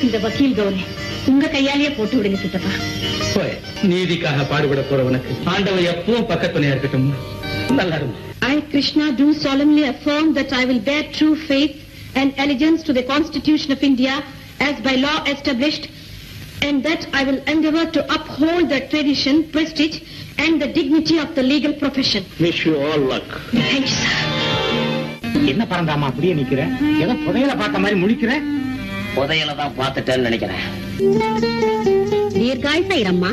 இந்த வக்கீல் கவுனை உங்க கையாலேயே போட்டு விடுங்க சித்தப்பா போய் நீதிக்காக பாடுபட போறவனுக்கு ஆண்டவன் எப்பவும் பக்கத்துணையா இருக்கட்டும் நல்லா இருக்கும் I, Krishna, do solemnly affirm that I will bear true faith and allegiance to the Constitution of India as by law established, and that I will endeavor to uphold the tradition, prestige, and the dignity of the legal profession. Wish you all luck Thank you, sir. என்ன பறந்தாமா அப்படியே நிக்கிற ஏதோ புதையல பார்த்த மாதிரி முழிக்கிற புதையல தான் பார்த்துட்டேன்னு நினைக்கிறேன் தீர்காயுசைரம்மா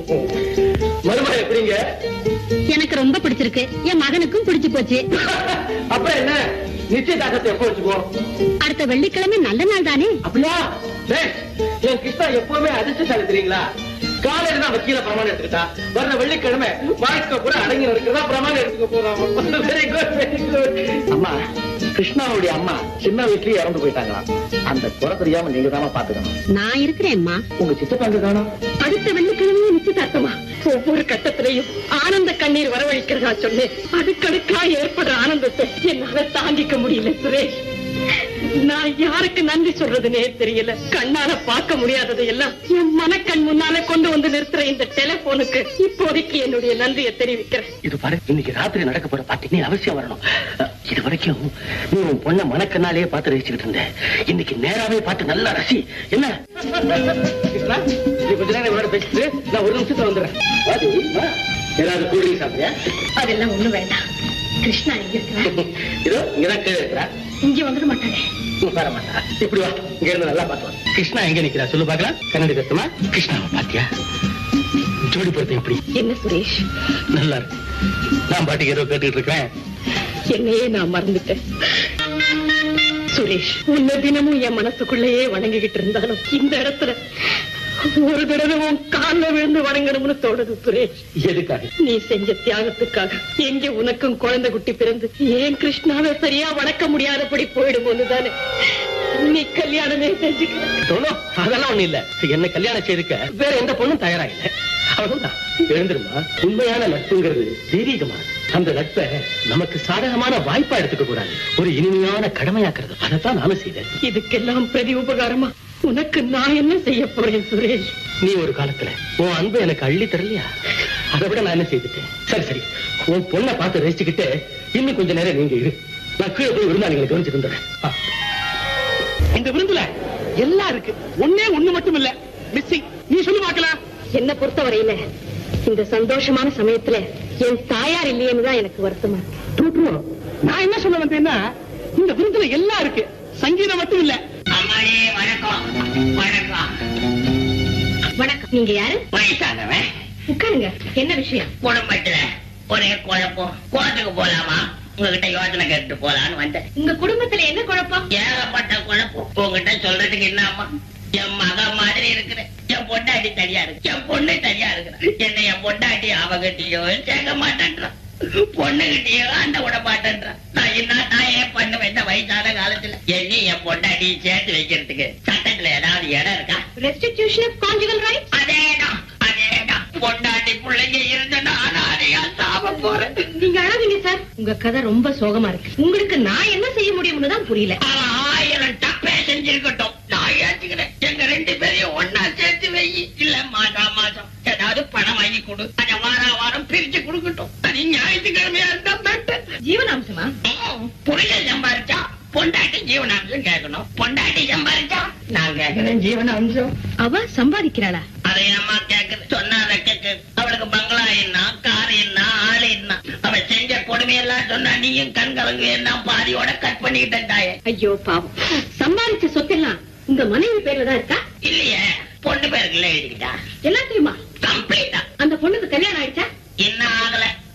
மருமக எப்படிங்க எனக்கு ரொம்ப பிடிச்சிருக்கு என் மகனுக்கும் பிடிச்சு போச்சு அப்புறம் என்ன நிச்சயதார்த்தத்தை எப்போ வச்சுக்குவோம் அடுத்த வெள்ளிக்கிழமை நல்ல நாள் தானே அப்படியா டேய், என் கிருஷ்ணா எப்பவுமே அதிர்ஷ்டசாலி தெரியுங்களா காலையில தான் வக்கீல பிரமாணம் எடுத்துக்கிட்டா வர்ற வெள்ளிக்கிழமை வாழ்க்கை கூட அடங்கி நடக்கிறதா பிரமாணம் எடுத்துக்க போறான் வெரி குட் வெரி குட் அம்மா கிருஷ்ணாவுடைய அம்மா சின்ன வயசுலயே இறந்து போயிட்டாங்களாம் அந்த குறை தெரியாம நீங்க தானே பாத்துக்கணும் நான் இருக்கிறேன்மா உங்க சித்தப்பாங்க காணும் அடுத்த வெள்ளிக்கிழமையும் நிச்சயதார்த்தமா ஒவ்வொரு கட்டத்திலையும் ஆனந்த கண்ணீர் வரவழைக்கிறதா சொன்னேன் அடுக்கடுக்கா ஏற்படுற ஆனந்தத்தை என்னால தாங்கிக்க முடியல சுரேஷ் நான் யாருக்கு நன்றி சொல்றதுனே தெரியல கண்ணால பார்க்க முடியாததை எல்லாம் என் மனக்கண் முன்னால கொண்டு வந்து நிறுத்துற இந்த டெலிபோனுக்கு இப்போதைக்கு என்னுடைய நன்றியை தெரிவிக்கிறேன் இது பாரு இன்னைக்கு ராத்திரி நடக்க போற பாட்டி நீ அவசியம் வரணும் அஹ், இது வரைக்கும் நீ உன் பொண்ண மனக்கண்ணாலேயே பார்த்து ரசிச்சுக்கிட்டு இருந்த இன்னைக்கு நேராவே பார்த்து நல்லா ரசி என்ன கிருஷ்ணா நீ கொஞ்ச நேரம் இவரோட பேசிட்டு நான் ஒரு நிமிஷத்துல வந்துடுறேன் வாடி, வா. ஏதாவது கூலிங் சாப்பிட்டியா அதெல்லாம் ஒண்ணு வேண்டாம் கிருஷ்ணா எங்க இருக்கிறா இதோ இங்கதான் கீழே இருக்கிறா இங்க வந்துட மாட்டானே வர மாட்டா இப்படி வா இங்க இருந்து நல்லா பாத்துவா கிருஷ்ணா எங்க நிக்கிறா சொல்லு பாக்கலாம் கண்ணாடி கஷ்டமா கிருஷ்ணாவை பாத்தியா ஜோடி பொறுத்து எப்படி என்ன சுரேஷ் நல்லா இருக்கு நான் பாட்டுக்கு ஏதோ கேட்டுட்டு இருக்கேன் என்னையே நான் மறந்துட்டேன் சுரேஷ் உன்ன தினமும் என் மனசுக்குள்ளேயே வணங்கிக்கிட்டு இருந்தாலும் இந்த இடத்துல ஒரு தடவை உன் கால்ல விழுந்து வணங்கணும்னு தோணுது சுரேஷ் எதுக்காக நீ செஞ்ச தியாகத்துக்காக எங்க உனக்கும் குழந்தை குட்டி பிறந்து ஏன் கிருஷ்ணாவை சரியா வணக்க முடியாதபடி போயிடுமோன்னு தானே நீ கல்யாணமே செஞ்சுக்க தோணும் அதெல்லாம் ஒண்ணு இல்ல என்ன கல்யாணம் செய்துக்க வேற எந்த பொண்ணும் தயாரா இல்ல அவ்வளவுதான் எழுந்துருமா உண்மையான நட்புங்கிறது தெய்வீகமா அந்த நட்பை நமக்கு சாதகமான வாய்ப்பா எடுத்துக்க கூடாது ஒரு இனிமையான கடமையாக்குறது அதைத்தான் நானும் செய்தேன் இதுக்கெல்லாம் பிரதி உபகாரமா உனக்கு நான் என்ன செய்ய போறேன் சுரேஷ் நீ ஒரு காலத்துல உன் அன்பு எனக்கு அள்ளி தரலையா அதை விட நான் என்ன செய்துட்டேன் சரி சரி உன் பொண்ணை பார்த்து ரசிச்சுக்கிட்டு இன்னும் கொஞ்ச நேரம் நீங்க இரு நான் கீழே போய் விருந்தாளிகளை கவனிச்சிருந்தேன் இந்த விருந்துல எல்லாம் இருக்கு ஒண்ணே ஒண்ணு மட்டும் இல்ல மிஸ்ஸிங் நீ சொல்லு பார்க்கலாம் என்ன பொறுத்தவரையில இந்த சந்தோஷமான சமயத்துல என் தாயார் இல்லையேன்னு தான் எனக்கு வருத்தமா இருக்கு ட்ரூ ட்ரூ நான் என்ன சொல்ல வந்தேன்னா இந்த விருந்துல எல்லாம் இருக்கு சங்கீதம் மட்டும் இல்ல அம்மாடி வணக்கம் வணக்கம் வணக்கம் நீங்க யாரு வயசானவன் உட்காருங்க என்ன விஷயம் குடும்பத்துல ஒரே குழப்பம் கோர்ட்டுக்கு போலாமா உங்ககிட்ட யோசனை கேட்டு போலான்னு வந்தேன் உங்க குடும்பத்துல என்ன குழப்பம் ஏகப்பட்ட குழப்பம் உங்ககிட்ட சொல்றதுக்கு என்னம்மா என் மக மாதிரி இருக்கிற என் பொண்டாட்டி தனியா இருக்கு என் பொண்ணு தனியா இருக்கிற என்ன என் பொண்டாட்டி அவகிட்டயோ சேர்க்க மாட்டேன்றான் பொண்ணுகிட்டயோ அந்த விட மாட்டேன்றான் நான் என்ன நான் ஏன் பண்ணுவேன் இந்த வயசான காலத்துல என்ன என் பொண்டாட்டியை சேர்த்து வைக்கிறதுக்கு சட்டத்துல ஏதாவது இடம் இருக்கா ரெஸ்டிடியூஷன் ஆஃப் கான்ஜுகல் ரைட் அதேதான் அதேதான் பொண்டாட்டி பிள்ளைங்க இருந்து நான் அதையா சாப போறேன் நீங்க அழாதீங்க சார் உங்க கதை ரொம்ப சோகமா இருக்கு உங்களுக்கு நான் என்ன செய்ய முடியும்னு தான் புரியல அவன் ஆயிரம் தப்பே செஞ்சிருக்கட்டும் நான் ஏத்துக்கிறேன் எங்க ரெண்டு பேரையும் ஒன்னா சேர்த்து வை இல்ல மாசம் மாசம் ஏதாவது பணம் வாங்கி கொடு அதை வார வாரம் பிரிச்சு கொடுக்கட்டும் அது ஞாயிற்றுக்கிழமையா இருந்தா பெட்டர் ஜீவனாம்சமா புரியல சம்பாரிச்சா பொண்டாட்டி ஜீவனாம்சம் கேட்கணும் பொண்டாட்டி சம்பாரிச்சா நான் கேட்கிறேன் ஜீவனாம்சம் அவ சம்பாதிக்கிறாளா அதை அம்மா கேக்குது சொன்னாத கேக்கு அவளுக்கு பங்களா என்ன கார் என்ன ஆளு என்ன அவ செஞ்ச கொடுமையெல்லாம் சொன்னா நீயும் கண் கலங்கு என்ன பாதியோட கட் பண்ணிக்கிட்டேன் தாயே ஐயோ பாவம் சம்பாதிச்ச சொத்தெல்லாம் உங்க மனைவி பேர்ல தான் இருக்கா இல்லையே பொண்ணு பேருக்குள்ள எழுதிக்கிட்டா எல்லாத்தையுமா கம்ப்ளீட்டா அந்த பொண்ணுக்கு கல்யாணம் ஆயிடுச்சா என்ன ஆகல